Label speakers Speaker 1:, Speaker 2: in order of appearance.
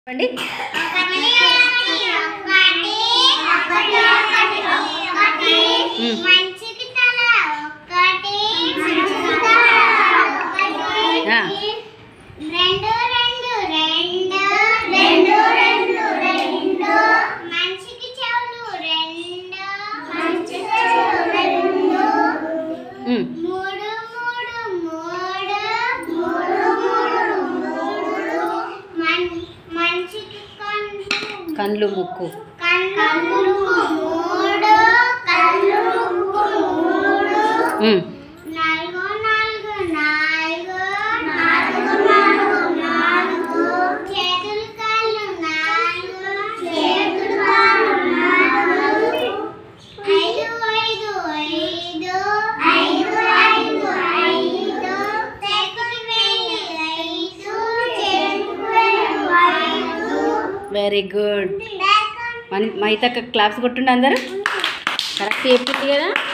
Speaker 1: అండి మ్మ్.
Speaker 2: మంచికి తల ఒకటి మంచికి తల ఒకటి
Speaker 1: ఆ.
Speaker 2: రెండు రెండు రెండు రెండు రెండు రెండు మంచికి చెవులు రెండు మంచి చెవులు రెండు
Speaker 1: ఉమ్,
Speaker 2: మూడు మూడు మూడు మూడు మూడు మూడు మన్- మంచికి కన్ను
Speaker 1: కండ్లు ముక్కు
Speaker 2: కన్ను మూడు కళ్ళు ముక్కు మూడు
Speaker 1: ఉమ్,
Speaker 2: నాలుగు నాలుగు నాలుగు నాలుగు నాలుగు నాలుగు చేతులు కాళ్ళు నాలుగు చేతులు కాళ్ళు నాలుగు ఐదు ఐదు ఐదు ఐదు ఐదు ఐదు చేతులు వేలు ఐదు చేతులు వేలు ఐదు
Speaker 1: వెరీ గుడ్ మన మైతక్క క్లాప్స్ కొట్టుండి అందరు కరెక్ట్ చెప్పింది కదా